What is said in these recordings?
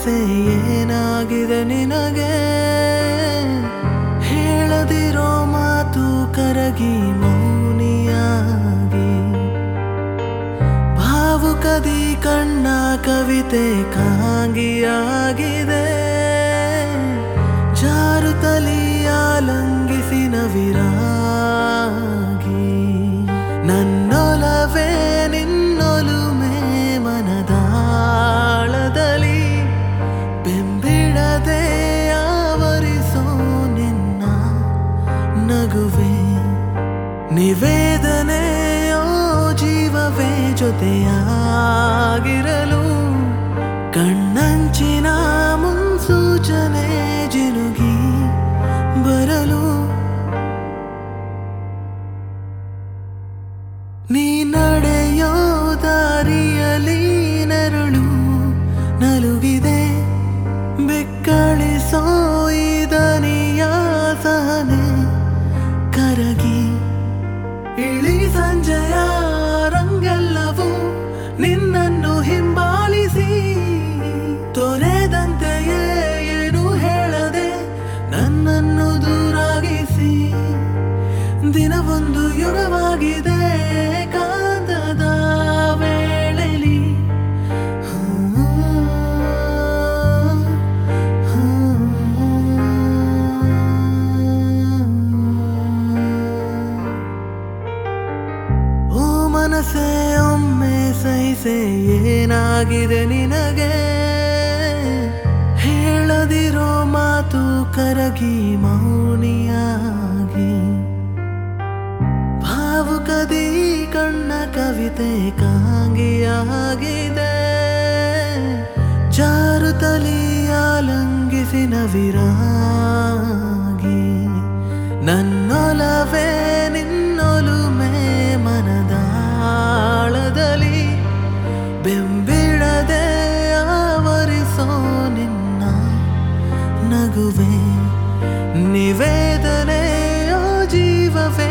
ಸಹಿಸೆ ಏನಾಗಿದೆ ನಿನಗೆ ಹೇಳದಿರೋ ಮಾತು ಕರಗಿ ಮೌನಿಯಾಗಿ ಭಾವುಕದಿ ಕಣ್ಣ ಕವಿತೆ ಕಾಂಗಿಯಾಗಿದೆ ಜಾರುತಲಿಯ ಲಂಘಿಸಿ ನವಿರಾಗಿ ನನ್ನೊಲವೇ ನಿನ್ನೊಲುಮೆ ಮನದಾಳದಲ್ಲಿ ಬೆಂಬಿಡದೆ ಆವರಿಸೋ ನಿನ್ನ ನಗುವೆ ನಿವೇದನೆಯೋ ಜೀವವೇ ಜೊತೆಯಾಗಿರಲು ಕಣ್ಣಂಚಿನ ಮುನ್ಸೂಚನೆ ಜಿನುಗಿ ಬರಲು ನೀ ನಡೆಯೋ ದಾರಿಯಲಿ ನೆರಳು ನಲುಗಿದೆ ಬೆಕ್ಕಳಿಸೋ ಈ ದನಿಯ ಸಹನೆ ಕರಗಿ ಇಳಿ ಸಂಜೆಯ ರಂಗೆಲ್ಲವೂ ನಿನ್ನನ್ನು ಹಿಂಬಾಲಿಸಿ ತೊರೆದಂತೆಯೇ ಏನು ಹೇಳದೆ ನನ್ನನ್ನು ದೂರಾಗಿಸಿ ದಿನವೊಂದು ಯುಗವಾಗಿದೆ ಕಾಂತದ ವೇಳೆಲಿ ಓ ಮನಸ್ಸೇ ಒಮ್ಮೆ ಸಹಿಸೆ ಏನಾಗಿದೆ ನಿನಗೆ ಹೇಳದಿರೋ ಮಾತು ಕರಗಿ ಮೌನಿಯಾಗಿ ಭಾವುಕದಿ ಕಣ್ಣ ಕವಿತೆ ಕಾಂಗಿಯಾಗಿದೆ ಜಾರುತಲಿಯ ಲಂಘಿಸಿ ನವಿರಾಗಿ ನನ್ನೊಲವೇ ನಿನ್ನೊಲುಮೆ ಮನದಾಳದಲ್ಲಿ ಬೆಂಬಿಡದೆ ಆವರಿಸೋ ನಿನ್ನ ನಗುವೆ ನಿವೇದನೆಯೋ ಜೀವವೇ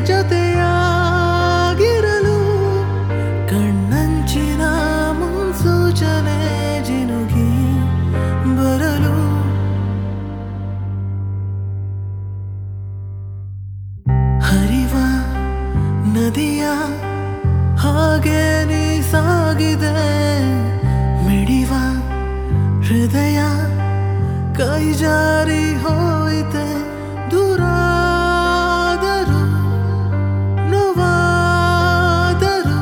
ಜೊತೆಯಾಗಿರಲು ಕಣ್ಣಂಚಿನ ಮುನ್ಸೂಚನೆ ಜಿನುಗಿ ಬರಲು ಹರಿವ ನದಿಯ ಹಾಗೆ ನೀ ಸಾಗಿದೆ ಮಿಡಿವ ಹೃದಯ ಕೈ ಜಾರಿ ಹೋಯಿತೆ ದೂರಾದರು ನೋವಾದರು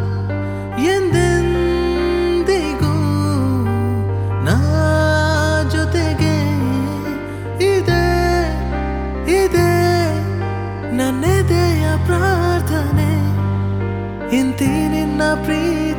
ಎಂದೆಂದಿಗೂ ನಾ ಜೊತೆಗೆ ಇದೆ ಇದೆ ನನ್ನೆದೆಯ ಪ್ರಾರ್ಥನೆ ಇಂತಿ ನಿನ್ನ ಪ್ರೀತಿ